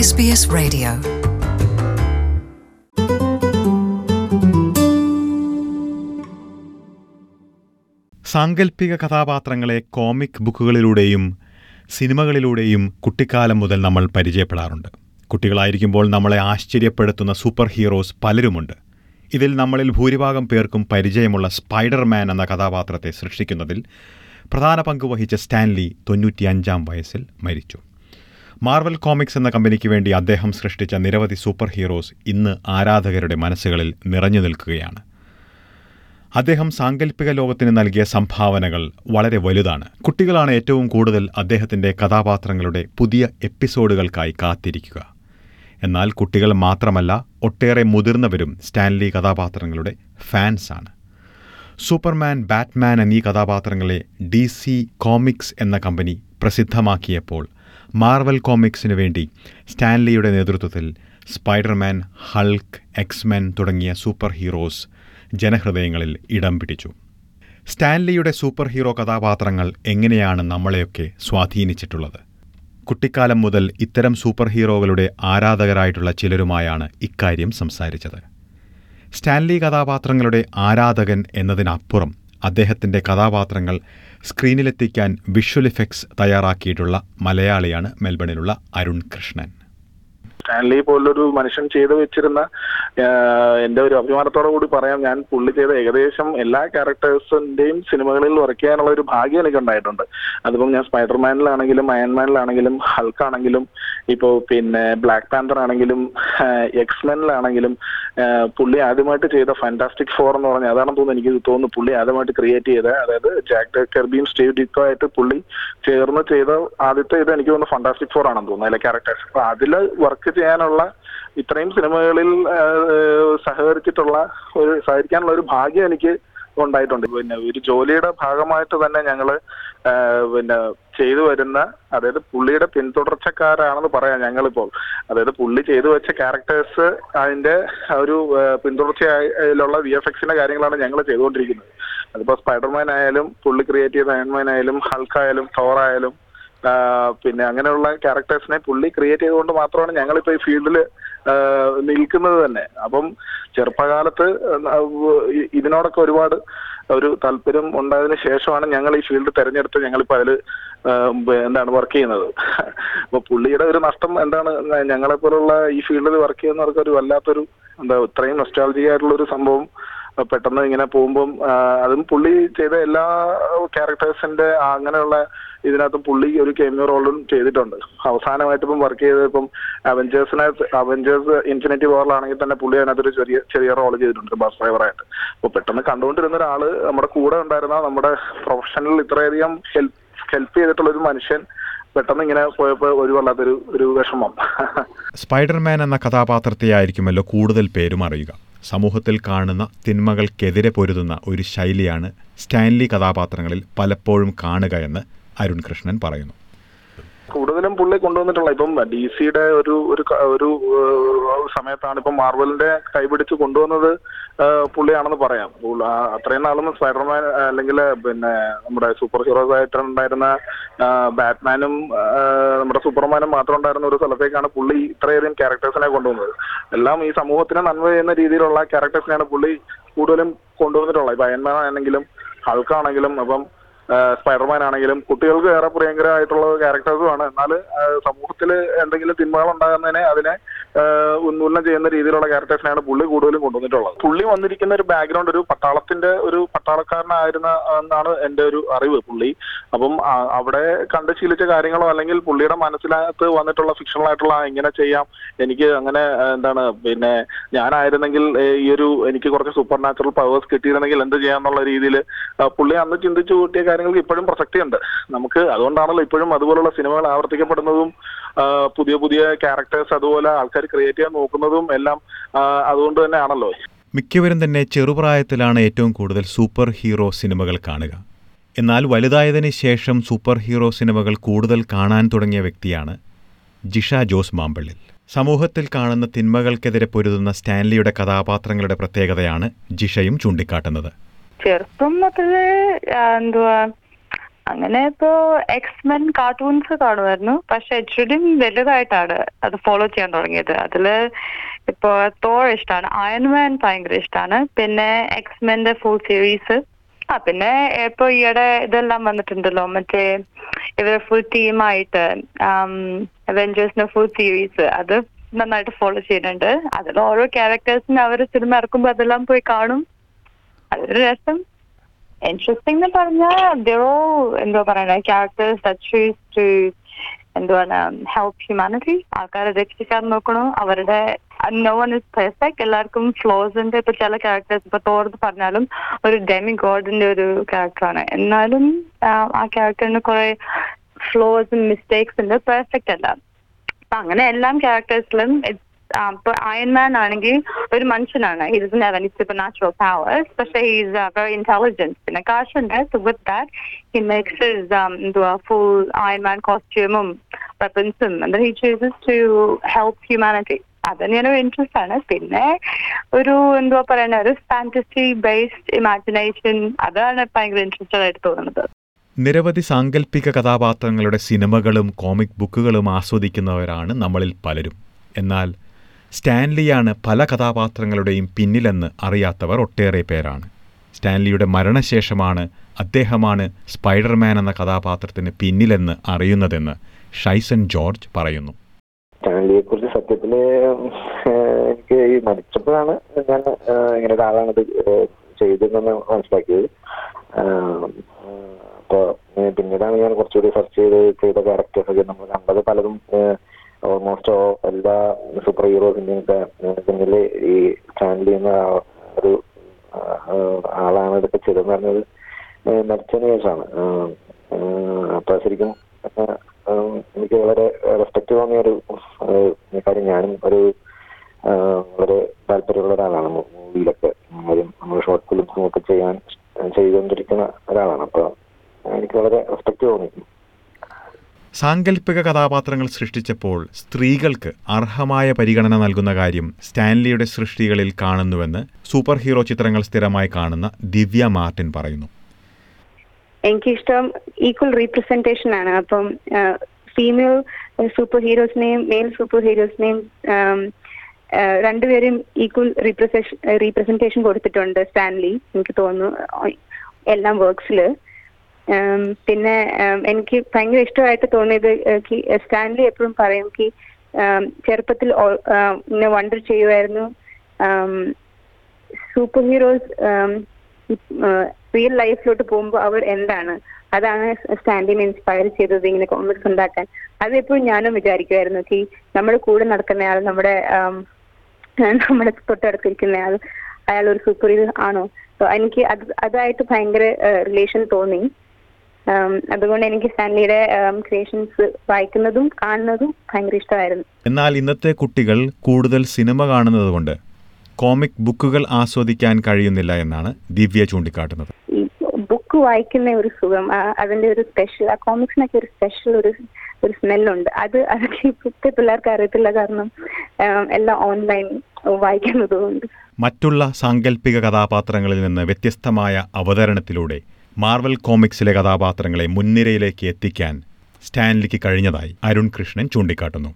SBS Radio. സാങ്കല്പിക കഥാപാത്രങ്ങളെ comic ബുക്കുകളിലൂടെയും സിനിമകളിലൂടെയും കുട്ടിക്കാലം മുതൽ നമ്മൾ പരിചയപ്പെടാറുണ്ട് കുട്ടികളായിരിക്കുമ്പോൾ നമ്മളെ ആശ്ചര്യപ്പെടുത്തുന്ന സൂപ്പർ ഹീറോസ് പലരുമുണ്ട് ഇതിൽ നമ്മളിൽ ഭൂരിഭാഗം പേർക്കും പരിചയമുള്ള സ്പൈഡർമാൻ എന്ന കഥാപാത്രത്തെ സൃഷ്ടിക്കുന്നതിൽ പ്രധാന പങ്ക് വഹിച്ച സ്റ്റാൻലി തൊണ്ണൂറ്റിയഞ്ചാം വയസ്സിൽ മരിച്ചു മാർവൽ കോമിക്സ് എന്ന കമ്പനിക്ക് വേണ്ടി അദ്ദേഹം സൃഷ്ടിച്ച നിരവധി സൂപ്പർ ഹീറോസ് ഇന്ന് ആരാധകരുടെ മനസ്സുകളിൽ നിറഞ്ഞു നിൽക്കുകയാണ് അദ്ദേഹം സാങ്കല്പിക ലോകത്തിന് നൽകിയ സംഭാവനകൾ വളരെ വലുതാണ് കുട്ടികളാണ് ഏറ്റവും കൂടുതൽ അദ്ദേഹത്തിൻ്റെ കഥാപാത്രങ്ങളുടെ പുതിയ എപ്പിസോഡുകൾക്കായി കാത്തിരിക്കുക എന്നാൽ കുട്ടികൾ മാത്രമല്ല ഒട്ടേറെ മുതിർന്നവരും സ്റ്റാൻലി കഥാപാത്രങ്ങളുടെ ഫാൻസാണ് സൂപ്പർമാൻ ബാറ്റ്മാൻ എന്നീ കഥാപാത്രങ്ങളെ ഡി സി കോമിക്സ് എന്ന കമ്പനി പ്രസിദ്ധമാക്കിയപ്പോൾ മാർവൽ കോമിക്സിനു വേണ്ടി സ്റ്റാൻലിയുടെ നേതൃത്വത്തിൽ സ്പൈഡർമാൻ ഹൾക്ക് എക്സ്മെൻ തുടങ്ങിയ സൂപ്പർ ഹീറോസ് ജനഹൃദയങ്ങളിൽ ഇടം പിടിച്ചു സ്റ്റാൻലിയുടെ സൂപ്പർ ഹീറോ കഥാപാത്രങ്ങൾ എങ്ങനെയാണ് നമ്മളെയൊക്കെ സ്വാധീനിച്ചിട്ടുള്ളത് കുട്ടിക്കാലം മുതൽ ഇത്തരം സൂപ്പർ ഹീറോകളുടെ ആരാധകരായിട്ടുള്ള ചിലരുമായാണ് ഇക്കാര്യം സംസാരിച്ചത് സ്റ്റാൻലി കഥാപാത്രങ്ങളുടെ ആരാധകൻ എന്നതിനപ്പുറം അദ്ദേഹത്തിൻ്റെ കഥാപാത്രങ്ങൾ സ്ക്രീനിലെത്തിക്കാൻ വിഷ്വൽ ഇഫക്ട്സ് തയ്യാറാക്കിയിട്ടുള്ള മലയാളിയാണ് മെൽബണിലുള്ള അരുൺ കൃഷ്ണൻ സ്റ്റാൻലി പോലൊരു മനുഷ്യൻ ചെയ്തു വെച്ചിരുന്ന ആഹ് എന്റെ ഒരു അഭിമാനത്തോടു കൂടി പറയാം ഞാൻ പുള്ളി ചെയ്ത ഏകദേശം എല്ലാ ക്യാരക്ടേഴ്സിന്റെയും സിനിമകളിൽ വർക്ക് ചെയ്യാനുള്ള ഒരു ഭാഗ്യം എനിക്ക് ഉണ്ടായിട്ടുണ്ട് അതിപ്പം ഞാൻ സ്പൈഡർമാനിലാണെങ്കിലും അയൺമാനിലാണെങ്കിലും ഹൾക്കാണെങ്കിലും ഇപ്പോ പിന്നെ ബ്ലാക്ക് പാന്തർ ആണെങ്കിലും എക്സ്മെനിലാണെങ്കിലും പുള്ളി ആദ്യമായിട്ട് ചെയ്ത ഫാന്റാസ്റ്റിക് ഫോർ എന്ന് പറഞ്ഞാൽ അതാണെന്ന് തോന്നുന്നു എനിക്ക് തോന്നുന്നു പുള്ളി ആദ്യമായിട്ട് ക്രിയേറ്റ് ചെയ്ത അതായത് ജാക്ക് കെർബിയും സ്റ്റീവ് ഡിക്കോ ആയിട്ട് പുള്ളി ചേർന്ന് ചെയ്ത ആദ്യത്തെ ഇത് എനിക്ക് തോന്നുന്നു ഫാന്റാസ്റ്റിക് ഫോർ ആണെന്ന് തോന്നുന്നു അതിലെ ക്യാരക്ടേഴ്സ് അപ്പൊ അതില് വർക്ക് ചെയ്യാനുള്ള ഇത്രയും സിനിമകളിൽ ആഹ് സഹകരിച്ചിട്ടുള്ള ഒരു സഹകരിക്കാനുള്ള ഒരു ഭാഗ്യം എനിക്ക് ഉണ്ടായിട്ടുണ്ട് പിന്നെ ഒരു ജോലിയുടെ ഭാഗമായിട്ട് തന്നെ ഞങ്ങള് ആഹ് പിന്നെ ചെയ്തു വരുന്ന അതായത് പുള്ളിയുടെ പിന്തുടർച്ചക്കാരാണെന്ന് പറയാം ഞങ്ങളിപ്പോൾ അതായത് പുള്ളി ചെയ്തു വെച്ച ക്യാരക്ടേഴ്സ് അതിന്റെ ഒരു ആഹ് പിന്തുടർച്ചയിലുള്ള വി എഫ് എക്സിന്റെ കാര്യങ്ങളാണ് ഞങ്ങൾ ചെയ്തുകൊണ്ടിരിക്കുന്നത് അതിപ്പോ സ്പൈഡർമാൻ ആയാലും പുള്ളി ക്രിയേറ്റ് ചെയ്ത അയൺമാൻ ആയാലും ഹൾക്കായാലും തോർ ആയാലും ആഹ് പിന്നെ അങ്ങനെയുള്ള ക്യാരക്ടേഴ്സിനെ പുള്ളി ക്രിയേറ്റ് ചെയ്തുകൊണ്ട് മാത്രമാണ് ഞങ്ങളിപ്പോ ഈ ഫീൽഡിൽ നിൽക്കുന്നത് തന്നെ അപ്പം ചെറുപ്പകാലത്ത് ഇ- ഇതിനോടൊക്കെ ഒരുപാട് ഒരു താല്പര്യം ഉണ്ടായതിനു ശേഷമാണ് ഞങ്ങൾ ഈ ഫീൽഡ് തെരഞ്ഞെടുത്ത് ഞങ്ങളിപ്പോ അതില് ആഹ് ബ- എന്താണ് വർക്ക് ചെയ്യുന്നത് അപ്പൊ പുള്ളിയുടെ ഒരു നഷ്ടം എന്താണ് ഞങ്ങളെ പോലുള്ള ഈ ഫീൽഡിൽ വർക്ക് ചെയ്യുന്നവർക്ക് ഒരു വല്ലാത്തൊരു എന്താ ഇത്രയും നൊസ്റ്റാൾജിക് ആയിട്ടുള്ള ഒരു സംഭവം അഹ് പെട്ടെന്ന് ഇങ്ങനെ പോകുമ്പം ആഹ് അതും പുള്ളി ചെയ്ത എല്ലാ ക്യാരക്ടേഴ്സിന്റെ അങ്ങനെയുള്ള ഇതിനകത്ത് പുള്ളി ഒരു കെമിയോ റോളും ചെയ്തിട്ടുണ്ട് അവസാനമായിട്ട് ഇപ്പം വർക്ക് ചെയ്തത് ഇപ്പം അവഞ്ചേഴ്സിനെ അവഞ്ചേഴ്സ് ഇൻഫിനിറ്റി വാറിലാണെങ്കിൽ തന്നെ പുള്ളി അതിനകത്തൊരു ചെറിയ ചെറിയ റോൾ ചെയ്തിട്ടുണ്ട് ബസ് ഡ്രൈവറായിട്ട് അപ്പോൾ പെട്ടെന്ന് കണ്ടുകൊണ്ടിരുന്ന ഒരാള് നമ്മുടെ കൂടെ ഉണ്ടായിരുന്ന നമ്മുടെ പ്രൊഫഷണൽ ഇത്രയധികം ഹെൽപ്പ് ഹെൽപ്പ് ചെയ്തിട്ടുള്ള ഒരു മനുഷ്യൻ പെട്ടെന്ന് ഇങ്ങനെ പോയപ്പോൾ ഒരു വല്ലാത്തൊരു ഒരു വിഷമം സ്പൈഡർമാൻ എന്ന കഥാപാത്രത്തെയായിരിക്കുമല്ലോ കൂടുതൽ പേരും അറിയുക സമൂഹത്തിൽ കാണുന്ന തിന്മകൾക്കെതിരെ പൊരുതുന്ന ഒരു ശൈലിയാണ് സ്റ്റാൻലി കഥാപാത്രങ്ങളിൽ പലപ്പോഴും കാണുക എന്ന് അരുൺ കൃഷ്ണൻ പറയുന്നു കൂടുതലും പുള്ളി കൊണ്ടുവന്നിട്ടുള്ള ഇപ്പം ഡി സിയുടെ ഒരു ഒരു ക- ഒരു ഏഹ്, സമയത്താണ് ഇപ്പം മാർവലിന്റെ കൈപിടിച്ച് കൊണ്ടുവന്നത് ഏഹ്, പുള്ളിയാണെന്ന് പറയാം പുള്ള- ആ, അത്രയും നാളും സ്പൈഡർമാൻ അല്ലെങ്കിൽ പിന്നെ നമ്മുടെ സൂപ്പർ ഹീറോസ് ആയിട്ട് ഉണ്ടായിരുന്ന ആഹ്, ബാറ്റ്മാനും ആഹ്, നമ്മുടെ സൂപ്പർമാനും മാത്രം ഉണ്ടായിരുന്ന ഒരു സ്ഥലത്തേക്കാണ് പുള്ളി ഇത്രയധികം ക്യാരക്ടേഴ്സിനെ കൊണ്ടുവന്നത് എല്ലാം ഈ സമൂഹത്തിന് നന്മ ചെയ്യുന്ന രീതിയിലുള്ള ക്യാരക്ടേഴ്സിനെയാണ് പുള്ളി കൂടുതലും കൊണ്ടുവന്നിട്ടുള്ളത് ഇപ്പൊ അയൺമാൻ ആണെങ്കിലും ഹൾക്കാണെങ്കിലും അപ്പം സ്പൈഡർമാൻ ആണെങ്കിലും കുട്ടികൾക്ക് ഏറെ പ്രിയങ്കരമായിട്ടുള്ള ക്യാരക്ടേഴ്സുമാണ് എന്നാൽ സമൂഹത്തിൽ എന്തെങ്കിലും തിന്മകൾ ഉണ്ടാകുന്നതിനെ അതിനെ ആഹ് ഉന്മൂലനം ചെയ്യുന്ന രീതിയിലുള്ള ക്യാരക്ടേഴ്സിനെയാണ് പുള്ളി കൂടുതലും കൊണ്ടുവന്നിട്ടുള്ളത് പുള്ളി വന്നിരിക്കുന്ന ഒരു ബാക്ക്ഗ്രൗണ്ട് ഒരു പട്ടാളത്തിന്റെ ഒരു പട്ടാളക്കാരനായിരുന്ന എന്നാണ് എന്റെ ഒരു അറിവ് പുള്ളി അപ്പം ആ- അവിടെ കണ്ട് ശീലിച്ച കാര്യങ്ങളോ അല്ലെങ്കിൽ പുള്ളിയുടെ മനസ്സിനകത്ത് വന്നിട്ടുള്ള ഫിക്ഷണൽ ആയിട്ടുള്ള ആ, ഇങ്ങനെ ചെയ്യാം എനിക്ക് അങ്ങനെ ആ, എന്താണ് പിന്നെ ഞാനായിരുന്നെങ്കിൽ ഏ, ഈ ഒരു എനിക്ക് കുറച്ച് സൂപ്പർ നാച്ചുറൽ പവേഴ്സ് കിട്ടിയിരുന്നെങ്കിൽ എന്ത് ചെയ്യാന്നുള്ള രീതിയിൽ പുള്ളി അന്ന് ചിന്തിച്ചു കൂട്ടിയ കാര്യങ്ങൾക്ക് ഇപ്പോഴും പ്രസക്തിയുണ്ട് നമുക്ക് അതുകൊണ്ടാണല്ലോ ഇപ്പോഴും അതുപോലുള്ള സിനിമകൾ ആവർത്തിക്കപ്പെടുന്നതും ആ, പുതിയ പുതിയ ക്യാരക്ടേഴ്സ് അതുപോലെ ആൾക്കാർ ക്രിയേറ്റ് ചെയ്യാൻ നോക്കുന്നതും എല്ലാം ആ, അതുകൊണ്ട് തന്നെയാണല്ലോ മിക്കവരും തന്നെ ചെറുപ്രായത്തിലാണ് ഏറ്റവും കൂടുതൽ സൂപ്പർ ഹീറോ സിനിമകൾ കാണുക എന്നാൽ വലുതായതിനു ശേഷം സൂപ്പർ ഹീറോ സിനിമകൾ കൂടുതൽ കാണാൻ തുടങ്ങിയ വ്യക്തിയാണ് ജിഷ ജോസ് മാമ്പള്ളിൽ സമൂഹത്തിൽ കാണുന്ന തിന്മകൾക്കെതിരെ പൊരുതുന്ന സ്റ്റാൻലിയുടെ കഥാപാത്രങ്ങളുടെ പ്രത്യേകതയാണ് ജിഷയും ചൂണ്ടിക്കാട്ടുന്നത് ചെറുപ്പം മുതല് ആ, എന്തുവാ അങ്ങനെ ഇപ്പോ എക്സ്മെൻ കാർട്ടൂൺസ് കാണുമായിരുന്നു പക്ഷെ ഇച്ചിരിയും വലുതായിട്ടാണ് അത് ഫോളോ ചെയ്യാൻ തുടങ്ങിയത് അതില് ഇപ്പോ തോർ ഇഷ്ടമാണ് അയൺമാൻ ഭയങ്കര ഇഷ്ടമാണ് പിന്നെ എക്സ്മെന്റെ ഫുൾ സീരീസ് ആ പിന്നെ ഇപ്പൊ ഈയിടെ ഇതെല്ലാം വന്നിട്ടുണ്ടല്ലോ മറ്റേ ഇവര് ഫുൾ ടീമായിട്ട് അവെഞ്ചേഴ്സിന്റെ ഫുൾ സീരീസ് അത് നന്നായിട്ട് ഫോളോ ചെയ്യുന്നുണ്ട് അതിൽ ഓരോ ക്യാരക്ടേഴ്സിന് അവർ സിനിമ ഇറക്കുമ്പോൾ അതെല്ലാം പോയി കാണും അതൊരു രസം ഇൻട്രസ്റ്റിംഗ് എന്ന് പറഞ്ഞാൽ ദോ എന്തോ പറയണ ക്യാരക്ടേഴ്സ് ടു എന്തുവാണ് ഹെൽപ്പ് ഹ്യൂമാനിറ്റി ആൾക്കാരെ രക്ഷിക്കാൻ നോക്കണു അവരുടെ നോ വൺ ഇസ് പെർഫെക്റ്റ് എല്ലാവർക്കും ഫ്ലോസ് ഉണ്ട് ഇപ്പൊ ചില ക്യാരക്ടേഴ്സ് ഇപ്പൊ തോർന്ന് പറഞ്ഞാലും ഒരു ഡെമി ഗോഡിന്റെ ഒരു ക്യാരക്ടറാണ് എന്നാലും ആ, ആ ക്യാരക്ടറിന് കുറെ ഫ്ലോസും മിസ്റ്റേക്സ് ഉണ്ട് പെർഫെക്റ്റ് അല്ല അപ്പൊ അങ്ങനെ എല്ലാം ക്യാരക്ടേഴ്സിലും ഇപ്പൊ അയൺമാൻ ആണെങ്കിൽ ഒരു മനുഷ്യനാണ് he doesn't have any super natural powers പക്ഷെ ഹീസ് വെരി ഇന്റലിജന്റ് പിന്നെ കാശുണ്ട് so with that he makes his എന്തുവാ ഫുൾ അയൺമാൻ കോസ്റ്റ്യൂമും വെപ്പൻസും and then he chooses to help humanity അത് തന്നെയാണ് ഇൻട്രസ്റ്റ് ആണ് പിന്നെ ഒരു എന്തുവാ പറയുന്ന ഒരു ഫാന്റസി ബേസ്ഡ് ഇമാജിനേഷൻ അതാണ് ഭയങ്കര ഇൻട്രസ്റ്റഡ് ആയിട്ട് തോന്നുന്നത് നിരവധി സാങ്കല്പിക കഥാപാത്രങ്ങളുടെ സിനിമകളും കോമിക് ബുക്കുകളും ആസ്വദിക്കുന്നവരാണ് നമ്മളിൽ പലരും എന്നാൽ സ്റ്റാൻലിയാണ് പല കഥാപാത്രങ്ങളുടെയും പിന്നിലെന്ന് അറിയാത്തവർ ഒട്ടേറെ പേരാണ് സ്റ്റാൻലിയുടെ മരണശേഷമാണ് അദ്ദേഹമാണ് സ്പൈഡർമാൻ എന്ന കഥാപാത്രത്തിന് പിന്നിലെന്ന് അറിയുന്നതെന്ന് ഷൈസൺ ജോർജ് പറയുന്നു സ്റ്റാൻലിയെ കുറിച്ച് സത്യത്തില് ഏഹ് എനിക്ക് ഈ മരിച്ചപ്പോഴാണ് ഞാൻ ഏഹ് ഇങ്ങനെ ഒരാളാണ് ഇത് ഏഹ് ചെയ്തതെന്ന് മനസ്സിലാക്കിയത് ആഹ് ആഹ് അപ്പൊ ഏഹ് പിന്നീടാണ് ഞാൻ കുറച്ചുകൂടി സെർച്ച് ചെയ്ത് ചെയ്ത ക്യാരക്ടേഴ്സ് ഒക്കെ നമ്മൾ കണ്ടത് പലതും ഓൾമോസ്റ്റ് എല്ലാ സൂപ്പർ ഹീറോസിന്റെയും ഒക്കെ ഏഹ് പിന്നില് ഈ സ്റ്റാൻലി എന്ന ആ- ഒരു ആഹ് ആളാണ് ഇതൊക്കെ ചെയ്തതെന്ന് പറഞ്ഞത് ഏഹ് മരിച്ചതിന് ശേഷമാണ് ആഹ് ആഹ് അപ്പൊ ശരിക്കും ആഹ് ആഹ് എനിക്ക് വളരെ റെസ്പെക്ട് തോന്നിയ ഒരു ആഹ് കാര്യം ഞാനും ഒരു ആഹ് വളരെ താല്പര്യമുള്ള ഒരാളാണ് മൂവിയിലൊക്കെ കാര്യം നമ്മൾ ഷോർട്ട് ഫിലിംസും ഒക്കെ ചെയ്യാൻ ചെയ്തുകൊണ്ടിരിക്കുന്ന ഒരാളാണ് അപ്പൊ എനിക്ക് വളരെ റെസ്പെക്ട് തോന്നി സാങ്കല്പിക കഥാപാത്രങ്ങൾ സൃഷ്ടിച്ചപ്പോൾ സ്ത്രീകൾക്ക് അർഹമായ പരിഗണന നൽകുന്ന കാര്യം സ്റ്റാൻലിയുടെ സൃഷ്ടികളിൽ കാണുന്നുവെന്ന് സൂപ്പർ ഹീറോ ചിത്രങ്ങൾ സ്ഥിരമായി കാണുന്ന ദിവ്യ മാർട്ടിൻ പറയുന്നു എനിക്കിഷ്ടം ഈക്വൽ റീപ്രസെന്റേഷൻ ആണ് അപ്പം ഫീമെയിൽ സൂപ്പർ ഹീറോസിനെയും മെയിൽ സൂപ്പർ ഹീറോസിനെയും രണ്ടുപേരും ഈക്വൽ റീപ്രസെഷൻ റീപ്രസെന്റേഷൻ കൊടുത്തിട്ടുണ്ട് സ്റ്റാൻലി എനിക്ക് തോന്നുന്നു എല്ലാം വർക്ക്സിൽ പിന്നെ ഉം, എനിക്ക് ഭയങ്കര ഇഷ്ടമായിട്ട് തോന്നിയത് ഏഹ്, കി സ്റ്റാൻലി എപ്പോഴും പറയും കി ഉം, ചെറുപ്പത്തിൽ ഓ- ഉം, ഇങ്ങനെ വണ്ടർ ചെയ്യുമായിരുന്നു സൂപ്പർ ഹീറോസ് റിയൽ ലൈഫിലോട്ട് പോകുമ്പോൾ അവർ എന്താണ് അതാണ് സ്റ്റാൻഡിനെ ഇൻസ്പയർ ചെയ്തത് ഇങ്ങനെ കോമിക്സ് ഉണ്ടാക്കാൻ അത് എപ്പോഴും ഞാനും വിചാരിക്കുമായിരുന്നു കി നമ്മുടെ കൂടെ നടക്കുന്ന ആൾ നമ്മുടെ ഉം, നമ്മുടെ തൊട്ടടുത്തിരിക്കുന്ന ആൾ അയാൾ ഒരു സൂപ്പർ ഹീറോ ആണോ So എനിക്ക് അത് അതായിട്ട് ഭയങ്കര റിലേഷൻ തോന്നി ഉം, അതുകൊണ്ട് എനിക്ക് സ്റ്റാൻലിയുടെ ക്രിയേഷൻസ് വായിക്കുന്നതും കാണുന്നതും ഭയങ്കര ഇഷ്ടമായിരുന്നു എന്നാൽ ഇന്നത്തെ കുട്ടികൾ കൂടുതൽ സിനിമ കാണുന്നതുകൊണ്ട് കോമിക് ബുക്കുകൾ ആസ്വദിക്കാൻ കഴിയുന്നില്ല എന്നാണ് ദിവ്യ ചൂണ്ടിക്കാട്ടുന്നത് ഈ ബുക്ക് വായിക്കുന്ന ഒരു സുഖം ആ, അതിന്റെ ഒരു സ്പെഷ്യൽ ആ കോമിക്സിനൊക്കെ ഒരു സ്പെഷ്യൽ ഒരു ഒരു സ്മെല്ലുണ്ട് അത് അതൊക്കെ ഇപ്പോഴത്തെ പിള്ളേർക്ക് അറിയത്തില്ല കാരണം ഉം, എല്ലാം ഓൺലൈൻ വായിക്കുന്നതുകൊണ്ട് മറ്റുള്ള സാങ്കല്പിക കഥാപാത്രങ്ങളിൽ നിന്ന് വ്യത്യസ്തമായ അവതരണത്തിലൂടെ മാർവൽ കോമിക്സിലെ കഥാപാത്രങ്ങളെ മുൻനിരയിലേക്ക് എത്തിക്കാൻ സ്റ്റാൻലിക്ക് കഴിഞ്ഞതായി അരുൺ കൃഷ്ണൻ ചൂണ്ടിക്കാട്ടുന്നു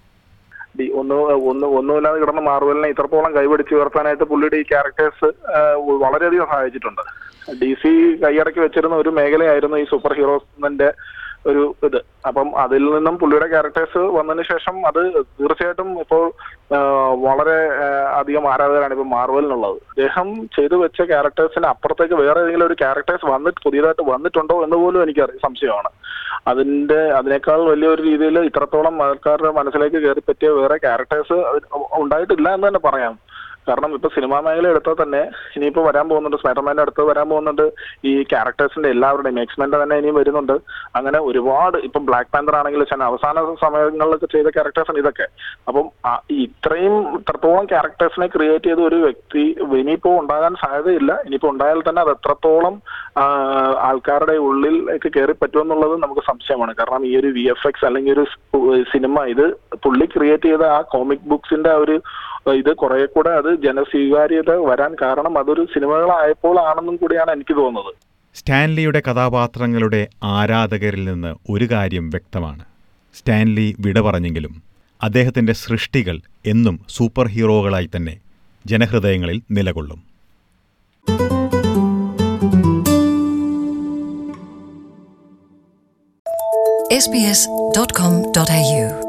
ഡി- ഒന്ന് ഒന്ന് ഒന്നുമില്ലാതെ കിടന്ന മാർവലിനെ ഇത്രത്തോളം കൈപിടിച്ച് ഉയർത്താനായിട്ട് പുള്ളിയുടെ ഈ ക്യാരക്ടേഴ്സ് വളരെയധികം സഹായിച്ചിട്ടുണ്ട് ഡി സി കൈയടക്കി വെച്ചിരുന്ന ഒരു മേഖലയായിരുന്നു ഈ സൂപ്പർ ഹീറോസിന്റെ ഒരു ഇത് അപ്പം അതിൽ നിന്നും പുള്ളിയുടെ ക്യാരക്ടേഴ്സ് വന്നതിന് ശേഷം അത് തീർച്ചയായിട്ടും ഇപ്പോൾ ആ, വളരെ ആ, അധികം ആരാധകരാണ് ഇപ്പൊ മാർവലിനുള്ളത് അദ്ദേഹം ചെയ്തു വെച്ച ക്യാരക്ടേഴ്സിന് അപ്പുറത്തേക്ക് വേറെ ഏതെങ്കിലും ഒരു ക്യാരക്ടേഴ്സ് വന്നിട്ട് പുതിയതായിട്ട് വന്നിട്ടുണ്ടോ എന്ന് പോലും എനിക്ക് അറി- സംശയമാണ് അതിന്റെ അതിനേക്കാൾ വലിയൊരു രീതിയിൽ ഇത്രത്തോളം ആൾക്കാരുടെ മനസ്സിലേക്ക് കയറി പറ്റിയ വേറെ ക്യാരക്ടേഴ്സ് ഉണ്ടായിട്ടില്ല എന്ന് തന്നെ പറയാം കാരണം ഇപ്പൊ സിനിമാ മേഖല എടുത്താൽ തന്നെ ഇനിയിപ്പോ വരാൻ പോകുന്നുണ്ട് സ്പൈഡർമാന്റെ അടുത്ത് വരാൻ പോകുന്നുണ്ട് ഈ ക്യാരക്ടേഴ്സിന്റെ എല്ലാവരുടെയും എക്സ്മെന്റെ തന്നെ ഇനിയും വരുന്നുണ്ട് അങ്ങനെ ഒരുപാട് ഇപ്പം ബ്ലാക്ക് പാന്തർ ആണെങ്കിൽ ഞാൻ അവസാന സമയങ്ങളിലൊക്കെ ചെയ്ത ക്യാരക്ടേഴ്സാണ് ഇതൊക്കെ അപ്പം ആ ഇത്രയും ഇത്രത്തോളം ക്യാരക്ടേഴ്സിനെ ക്രിയേറ്റ് ചെയ്ത ഒരു വ്യക്തി ഇനിയിപ്പോ ഉണ്ടാകാൻ സാധ്യതയില്ല ഇനിയിപ്പോ ഉണ്ടായാൽ തന്നെ അത് എത്രത്തോളം ആ, ആൾക്കാരുടെ ഉള്ളിലേക്ക് കയറി പറ്റുമെന്നുള്ളത് നമുക്ക് സംശയമാണ് കാരണം ഈ ഒരു വി എഫ് എക്സ് അല്ലെങ്കിൽ ഒരു സിനിമ ഇത് പുള്ളി ക്രിയേറ്റ് ചെയ്ത ആ കോമിക് ബുക്സിന്റെ ആ ഒരു ഇത് കുറെ കൂടെ അത് ജനസ്വീകാര്യത വരാൻ കാരണം അതൊരു സിനിമകളായപ്പോൾ ആണെന്നും കൂടിയാണ് എനിക്ക് തോന്നുന്നത് സ്റ്റാൻലിയുടെ കഥാപാത്രങ്ങളുടെ ആരാധകരിൽ നിന്ന് ഒരു കാര്യം വ്യക്തമാണ് സ്റ്റാൻലി വിട പറഞ്ഞെങ്കിലും അദ്ദേഹത്തിൻ്റെ സൃഷ്ടികൾ എന്നും സൂപ്പർ ഹീറോകളായി തന്നെ ജനഹൃദയങ്ങളിൽ നിലകൊള്ളും sbs.com.au